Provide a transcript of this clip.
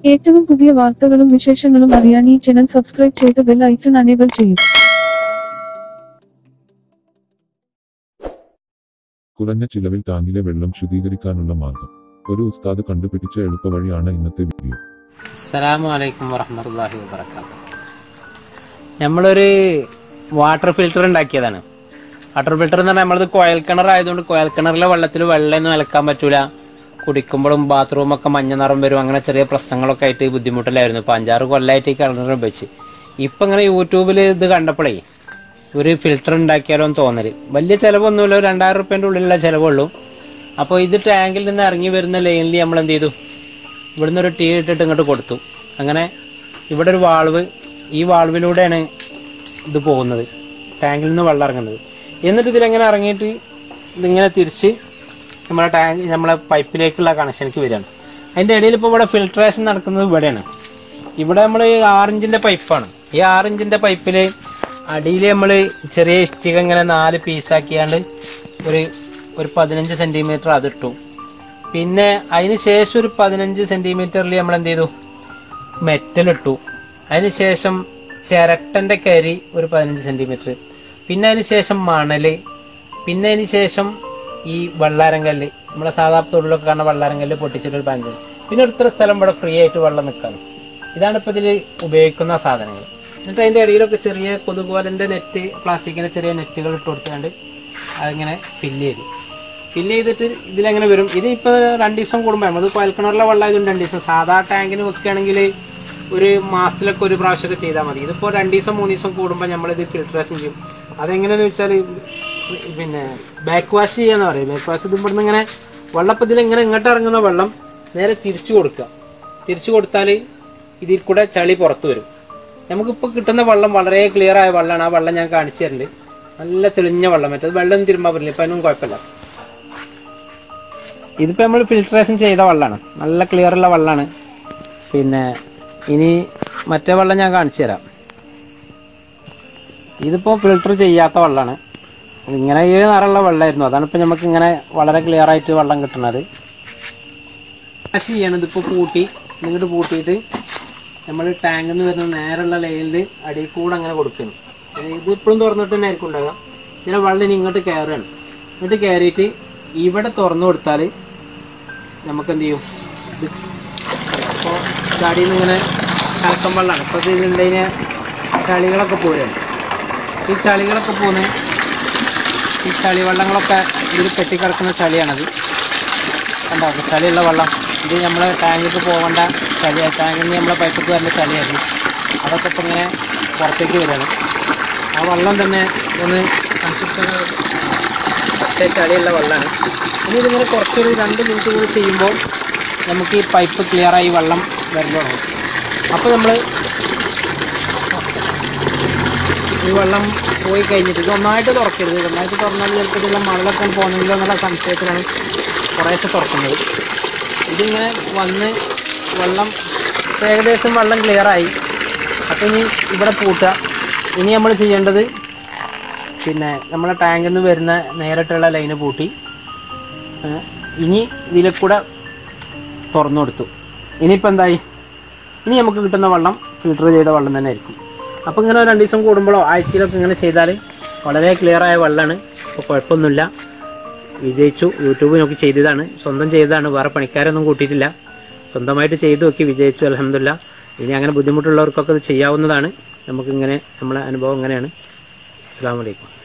ഏറ്റവും പുതിയ വാർത്തകളും വിശേഷങ്ങളും അറിയാൻ ഈ ചാനൽ സബ്സ്ക്രൈബ് ചെയ്ത് ബെൽ ഐക്കൺ അനേബിൾ ചെയ്യും കുറഞ്ഞ ചിലവിൽ ടാങ്കിലെ വെള്ളം ശുദ്ധീകരിക്കാനുള്ള മാർഗം ഒരു ഉസ്താദ് കണ്ടുപിടിച്ച എളുപ്പവഴിയാണ് ഇന്നത്തെ വീഡിയോ അസ്സലാമു അലൈക്കും വറഹമത്തല്ലാഹി വബർക്കാത്തു നമ്മളൊരു വാട്ടർ ഫിൽറ്റർ ഉണ്ടാക്കിയതാണ് വാട്ടർ ഫിൽറ്റർ എന്ന് പറഞ്ഞാൽ നമ്മളത് കോയൽ കിണർ ആയതുകൊണ്ട് കോയൽ കിണറിലെ വെള്ളത്തിൽ വെള്ളമൊന്നും അലക്കാൻ പറ്റൂല കുടിക്കുമ്പോഴും ബാത്റൂമൊക്കെ മഞ്ഞ നിറം വരും അങ്ങനെ ചെറിയ പ്രശ്നങ്ങളൊക്കെ ആയിട്ട് ബുദ്ധിമുട്ടിലായിരുന്നു ഇപ്പം അഞ്ചാറ് കൊല്ലമായിട്ട് ഈ കിണർ ഉപയോഗിച്ച് ഇപ്പം ഇങ്ങനെ യൂട്യൂബിൽ ഇത് കണ്ടപ്പോഴേ ഒരു ഫിൽറ്റർ ഉണ്ടാക്കിയാലോ എന്ന് തോന്നല് വലിയ ചിലവൊന്നുമില്ല ഒരു രണ്ടായിരം റുപ്യൻ്റെ ഉള്ളിലുള്ള ചിലവുള്ളൂ അപ്പോൾ ഇത് ടാങ്കിൽ നിന്ന് ഇറങ്ങി വരുന്ന ലൈനിൽ നമ്മൾ എന്ത് ചെയ്തു ഇവിടുന്ന് ഒരു ടീ ഇട്ടിട്ട് ഇങ്ങോട്ട് കൊടുത്തു അങ്ങനെ ഇവിടെ ഒരു വാൾവ് ഈ വാൾവിലൂടെയാണ് ഇത് പോകുന്നത് ടാങ്കിൽ നിന്ന് വെള്ളം ഇറങ്ങുന്നത് എന്നിട്ട് ഇതിലെങ്ങനെ ഇറങ്ങിയിട്ട് ഇതിങ്ങനെ തിരിച്ച് നമ്മളെ ടാങ്ക് നമ്മളെ പൈപ്പിലേക്കുള്ള കണക്ഷനിലേക്ക് വരികയാണ് അതിൻ്റെ ഇടയിൽ ഇപ്പോൾ ഇവിടെ ഫിൽട്രേഷൻ നടക്കുന്നത് ഇവിടെയാണ് ഇവിടെ നമ്മൾ ആറിഞ്ചിൻ്റെ പൈപ്പാണ് ഈ ആറിഞ്ചിൻ്റെ പൈപ്പിൽ അടിയിൽ നമ്മൾ ചെറിയ ഇഷ്ടിക ഇങ്ങനെ നാല് പീസാക്കിയാണ്ട് ഒരു ഒരു പതിനഞ്ച് സെൻറ്റിമീറ്റർ അതിട്ടു പിന്നെ അതിന് ശേഷം ഒരു പതിനഞ്ച് സെൻറ്റിമീറ്ററിൽ നമ്മൾ എന്ത് ചെയ്തു മെറ്റൽ ഇട്ടു അതിന് ശേഷം ചിരട്ടൻ്റെ കരി ഒരു പതിനഞ്ച് സെൻറ്റിമീറ്റർ പിന്നെ അതിന് ശേഷം മണല് പിന്നെ അതിന് ശേഷം ഈ വെള്ളാരങ്കല്ല് നമ്മളെ സാധാരണ തൊഴിലൊക്കെ കാണുന്ന വെള്ളാരങ്കല്ല് പൊട്ടിച്ചിട്ടൊരു പഞ്ച് പിന്നെ ഒരു ഇത്ര സ്ഥലം ഇവിടെ ഫ്രീ ആയിട്ട് വെള്ളം നിൽക്കാണ് ഇതാണ് ഇപ്പോൾ ഇതിൽ ഉപയോഗിക്കുന്ന സാധനങ്ങൾ എന്നിട്ട് അതിൻ്റെ ഇടയിലൊക്കെ ചെറിയ കൊതുകുവലൻ്റെ നെറ്റ് പ്ലാസ്റ്റിക്കിൻ്റെ ചെറിയ നെറ്റുകൾ ഇട്ട് കൊടുത്തുകൊണ്ട് അതിങ്ങനെ ഫില്ല് ചെയ്തു ഫില്ല് ചെയ്തിട്ട് ഇതിലെങ്ങനെ വരും ഇത് ഇപ്പോൾ രണ്ട് ദിവസം കൂടുമ്പോൾ നമ്മൾ കുഴൽക്കിണറിലെ വെള്ളം ആയതുകൊണ്ട് രണ്ട് ദിവസം സാധാ ടാങ്കിന് വെക്കുകയാണെങ്കിൽ ഒരു മാസത്തിലൊക്കെ ഒരു പ്രാവശ്യമൊക്കെ ചെയ്താൽ മതി ഇതിപ്പോൾ രണ്ട് ദിവസം മൂന്ന് ദിവസം കൂടുമ്പോൾ നമ്മളിത് ഫിൽട്രേഷൻ ചെയ്യും അതെങ്ങനെയാണെന്ന് വെച്ചാൽ പിന്നെ ബാക്ക് വാഷ് ചെയ്യാന്ന് പറയും ബാക്ക് വാഷ് ഇത് ഇവിടുന്ന് ഇങ്ങനെ വെള്ളപ്പത്തിൽ ഇങ്ങനെ ഇങ്ങോട്ട് ഇറങ്ങുന്ന വെള്ളം നേരെ തിരിച്ചു കൊടുക്കുക തിരിച്ചു കൊടുത്താൽ ഇതിൽ കൂടെ ചളി പുറത്ത് വരും നമുക്കിപ്പോൾ കിട്ടുന്ന വെള്ളം വളരെ ക്ലിയർ ആയ വെള്ളമാണ് ആ വെള്ളം ഞാൻ കാണിച്ചു തരുന്നുണ്ട് നല്ല തെളിഞ്ഞ വെള്ളം മറ്റേത് വെള്ളം തിരുമ്പാൻ പറ്റില്ല ഇപ്പം അതിനും കുഴപ്പമില്ല ഇതിപ്പോൾ നമ്മൾ ഫിൽട്രേഷൻ ചെയ്ത വെള്ളമാണ് നല്ല ക്ലിയർ ഉള്ള വെള്ളമാണ് പിന്നെ ഇനി മറ്റേ വെള്ളം ഞാൻ കാണിച്ചു തരാം ഇതിപ്പോൾ ഫിൽട്ടർ ചെയ്യാത്ത വെള്ളമാണ് ഇങ്ങനെ ഈ നിറമുള്ള വെള്ളമായിരുന്നു അതാണ് ഇപ്പോൾ നമുക്ക് ഇങ്ങനെ വളരെ ക്ലിയർ ആയിട്ട് വെള്ളം കിട്ടുന്നത് വാഷ് ചെയ്യണം ഇതിപ്പോൾ പൂട്ടി ഇങ്ങോട്ട് പൂട്ടിയിട്ട് നമ്മൾ ടാങ്കിൽ നിന്ന് വരുന്ന നേരെയുള്ള ലൈനിൽ അടിയിൽ കൂടെ അങ്ങനെ കൊടുക്കണം ഇത് ഇപ്പോഴും തുറന്നിട്ട് തന്നെ ആയിരിക്കും ഉണ്ടാകുക ഇതിനെ വെള്ളം ഇനി ഇങ്ങോട്ട് കയറുകയാണ് ഇങ്ങോട്ട് കയറിയിട്ട് ഇവിടെ തുറന്നു കൊടുത്താൽ നമുക്ക് എന്ത് ചെയ്യും ഇത് ഇപ്പോൾ ചാടിയിൽ നിന്ന് ഇങ്ങനെ കലക്കം വെള്ളമാണ് ഇപ്പോൾ ഇതിലുണ്ടതിന് ചളികളൊക്കെ പോരുകയാണ് ഈ ചളികളൊക്കെ പോകുന്നത് ഈ ചളി വെള്ളങ്ങളൊക്കെ ഇതിൽ കെട്ടിക്കിടക്കുന്ന ചളിയാണത് കണ്ടോ ചളിയുള്ള വെള്ളം ഇത് നമ്മൾ ടാങ്കിലേക്ക് പോകേണ്ട ചളി ടാങ്കിൽ നിന്ന് നമ്മളെ പൈപ്പിക്ക് വരേണ്ട ചളിയായിരുന്നു അതൊക്കെ ഇപ്പം ഇങ്ങനെ പുറത്തേക്ക് വരികയാണ് ആ വെള്ളം തന്നെ ഒന്ന് സംതൃപ്ത പച്ച ചളിയുള്ള വെള്ളമാണ് ഇനി ഇതിങ്ങനെ കുറച്ചൊരു രണ്ട് മിനിറ്റ് കൂടി ചെയ്യുമ്പോൾ നമുക്ക് ഈ പൈപ്പ് ക്ലിയറായി വെള്ളം വരൽ തുടങ്ങും അപ്പോൾ നമ്മൾ ഈ വെള്ളം പോയി കഴിഞ്ഞിട്ട് ഇത് ഒന്നായിട്ട് തുറക്കരുത് ഒന്നായിട്ട് തുറന്നാൽ ചിലപ്പോൾ ഇതിലുള്ള മണലൊക്കെ പോകുന്നെങ്കിലോ എന്നുള്ള സംശയത്തിലാണ് കുറേശ്ശെ തുറക്കുന്നത് ഇതിങ്ങനെ വന്ന് വെള്ളം ഇപ്പം ഏകദേശം വെള്ളം ക്ലിയറായി അപ്പോൾ ഇനി ഇവിടെ പൂട്ടുക ഇനി നമ്മൾ ചെയ്യേണ്ടത് പിന്നെ നമ്മളെ ടാങ്കിൽ നിന്ന് വരുന്ന നേരിട്ടുള്ള ലൈന് പൂട്ടി ഏ, ഇനി ഇതിലെ കൂടെ തുറന്നു കൊടുത്തു ഇനിയിപ്പോൾ എന്തായി ഇനി നമുക്ക് കിട്ടുന്ന വെള്ളം ഫിൽട്ടർ ചെയ്ത വെള്ളം തന്നെ ആയിരിക്കും അപ്പോൾ ഇങ്ങനെ രണ്ട് ദിവസം കൂടുമ്പോഴോ ആഴ്ചയിലൊക്കെ ഇങ്ങനെ ചെയ്താൽ വളരെ ക്ലിയർ ആയ വെള്ളമാണ് അപ്പോൾ കുഴപ്പമൊന്നുമില്ല വിജയിച്ചു യൂട്യൂബ് നോക്കി ചെയ്തതാണ് സ്വന്തം ചെയ്തതാണ് വേറെ പണിക്കാരൊന്നും കൂട്ടിയിട്ടില്ല സ്വന്തമായിട്ട് ചെയ്തു നോക്കി വിജയിച്ചു അലഹമില്ല ഇനി അങ്ങനെ ബുദ്ധിമുട്ടുള്ളവർക്കൊക്കെ ഇത് ചെയ്യാവുന്നതാണ് നമുക്കിങ്ങനെ നമ്മളെ അനുഭവം ഇങ്ങനെയാണ് അസ്സാം വലൈക്കും